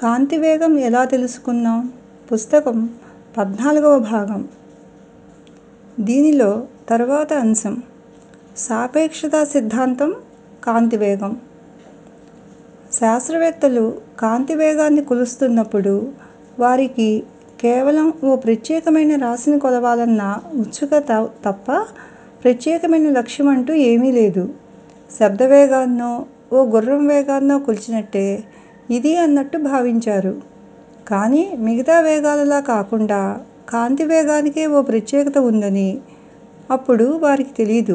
కాంతి వేగం ఎలా తెలుసుకున్నాం పుస్తకం పద్నాలుగవ భాగం దీనిలో తరువాత అంశం సాపేక్షతా సిద్ధాంతం కాంతి వేగం శాస్త్రవేత్తలు కాంతి వేగాన్ని కొలుస్తున్నప్పుడు వారికి కేవలం ఓ ప్రత్యేకమైన రాశిని కొలవాలన్న ఉత్సుకత తప్ప ప్రత్యేకమైన లక్ష్యం అంటూ ఏమీ లేదు శబ్ద వేగాన్నో ఓ గుర్రం వేగాన్నో కొలిచినట్టే ఇది అన్నట్టు భావించారు కానీ మిగతా వేగాలలా కాకుండా కాంతి వేగానికే ఓ ప్రత్యేకత ఉందని అప్పుడు వారికి తెలీదు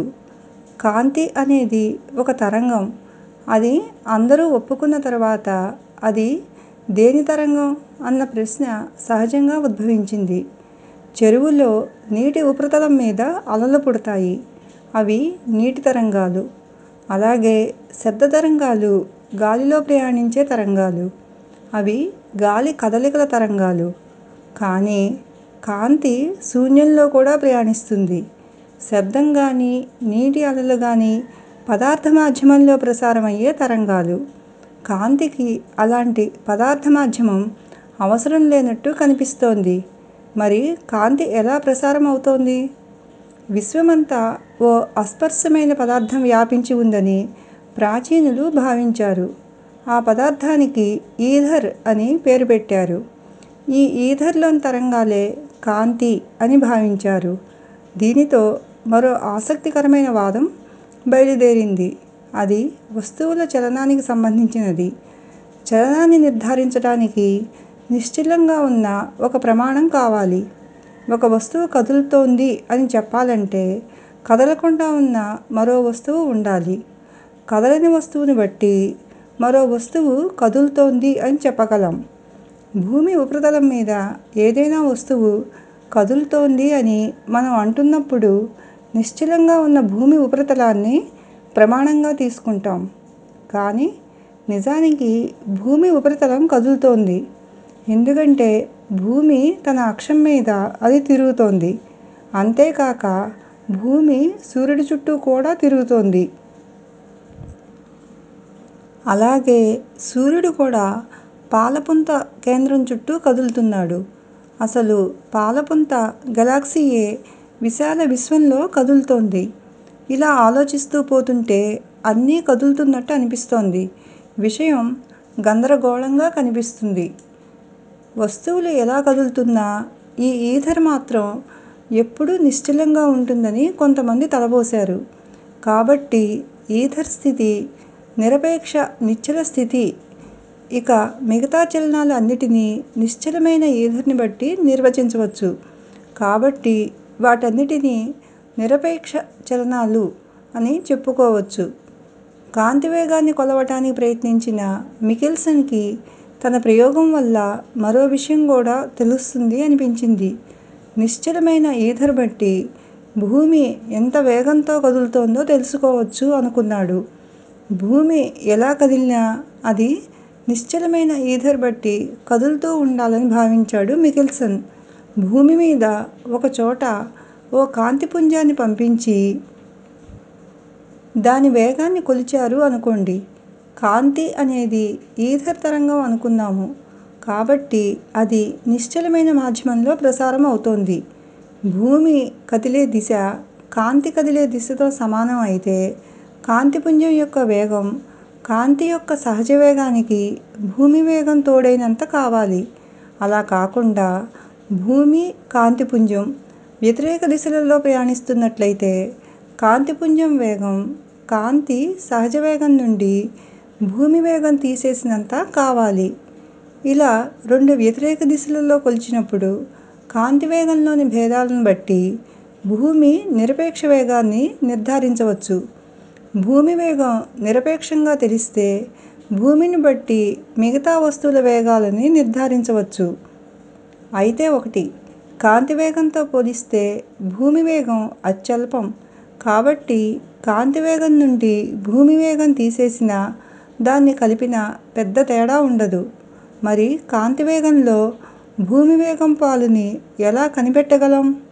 కాంతి అనేది ఒక తరంగం అది అందరూ ఒప్పుకున్న తర్వాత అది దేని తరంగం అన్న ప్రశ్న సహజంగా ఉద్భవించింది చెరువులో నీటి ఉపరితలం మీద అలలు పుడతాయి అవి నీటి తరంగాలు అలాగే శబ్ద తరంగాలు గాలిలో ప్రయాణించే తరంగాలు అవి గాలి కదలికల తరంగాలు కానీ కాంతి శూన్యంలో కూడా ప్రయాణిస్తుంది శబ్దం గానీ నీటి అలలు గానీ పదార్థ మాధ్యమంలో ప్రసారమయ్యే తరంగాలు కాంతికి అలాంటి పదార్థ మాధ్యమం అవసరం లేనట్టు కనిపిస్తోంది మరి కాంతి ఎలా ప్రసారం అవుతోంది విశ్వమంతా ఓ అస్పర్శమైన పదార్థం వ్యాపించి ఉందని ప్రాచీనులు భావించారు ఆ పదార్థానికి ఈథర్ అని పేరు పెట్టారు ఈ ఈథర్లోని తరంగాలే కాంతి అని భావించారు దీనితో మరో ఆసక్తికరమైన వాదం బయలుదేరింది అది వస్తువుల చలనానికి సంబంధించినది చలనాన్ని నిర్ధారించడానికి నిశ్చలంగా ఉన్న ఒక ప్రమాణం కావాలి ఒక వస్తువు కదులుతోంది అని చెప్పాలంటే కదలకుండా ఉన్న మరో వస్తువు ఉండాలి కదలని వస్తువుని బట్టి మరో వస్తువు కదులుతోంది అని చెప్పగలం భూమి ఉపరితలం మీద ఏదైనా వస్తువు కదులుతోంది అని మనం అంటున్నప్పుడు నిశ్చలంగా ఉన్న భూమి ఉపరితలాన్ని ప్రమాణంగా తీసుకుంటాం కానీ నిజానికి భూమి ఉపరితలం కదులుతోంది ఎందుకంటే భూమి తన అక్షం మీద అది తిరుగుతోంది అంతేకాక భూమి సూర్యుడి చుట్టూ కూడా తిరుగుతోంది అలాగే సూర్యుడు కూడా పాలపుంత కేంద్రం చుట్టూ కదులుతున్నాడు అసలు పాలపుంత గెలాక్సీయే విశాల విశ్వంలో కదులుతోంది ఇలా ఆలోచిస్తూ పోతుంటే అన్నీ కదులుతున్నట్టు అనిపిస్తోంది విషయం గందరగోళంగా కనిపిస్తుంది వస్తువులు ఎలా కదులుతున్నా ఈ ఈథర్ మాత్రం ఎప్పుడూ నిశ్చలంగా ఉంటుందని కొంతమంది తలబోశారు కాబట్టి ఈథర్ స్థితి నిరపేక్ష నిశ్చల స్థితి ఇక మిగతా చలనాలు అన్నిటినీ నిశ్చలమైన ఈథర్ని బట్టి నిర్వచించవచ్చు కాబట్టి వాటన్నిటినీ నిరపేక్ష చలనాలు అని చెప్పుకోవచ్చు కాంతి వేగాన్ని కొలవటానికి ప్రయత్నించిన మికెల్సన్కి తన ప్రయోగం వల్ల మరో విషయం కూడా తెలుస్తుంది అనిపించింది నిశ్చలమైన ఈథర్ బట్టి భూమి ఎంత వేగంతో కదులుతోందో తెలుసుకోవచ్చు అనుకున్నాడు భూమి ఎలా కదిలినా అది నిశ్చలమైన ఈథర్ బట్టి కదులుతూ ఉండాలని భావించాడు మికెల్సన్ భూమి మీద ఒకచోట ఓ కాంతిపుంజాన్ని పంపించి దాని వేగాన్ని కొలిచారు అనుకోండి కాంతి అనేది ఈథర్ తరంగం అనుకుందాము కాబట్టి అది నిశ్చలమైన మాధ్యమంలో ప్రసారం అవుతోంది భూమి కదిలే దిశ కాంతి కదిలే దిశతో సమానం అయితే కాంతిపుంజం యొక్క వేగం కాంతి యొక్క సహజ వేగానికి భూమి వేగం తోడైనంత కావాలి అలా కాకుండా భూమి కాంతిపుంజం వ్యతిరేక దిశలలో ప్రయాణిస్తున్నట్లయితే కాంతిపుంజం వేగం కాంతి సహజ వేగం నుండి భూమి వేగం తీసేసినంత కావాలి ఇలా రెండు వ్యతిరేక దిశలలో కొలిచినప్పుడు కాంతి వేగంలోని భేదాలను బట్టి భూమి నిరపేక్ష వేగాన్ని నిర్ధారించవచ్చు భూమి వేగం నిరపేక్షంగా తెలిస్తే భూమిని బట్టి మిగతా వస్తువుల వేగాలని నిర్ధారించవచ్చు అయితే ఒకటి కాంతి వేగంతో పోలిస్తే భూమి వేగం అత్యల్పం కాబట్టి కాంతి వేగం నుండి భూమి వేగం తీసేసినా దాన్ని కలిపినా పెద్ద తేడా ఉండదు మరి కాంతి వేగంలో భూమి వేగం పాలుని ఎలా కనిపెట్టగలం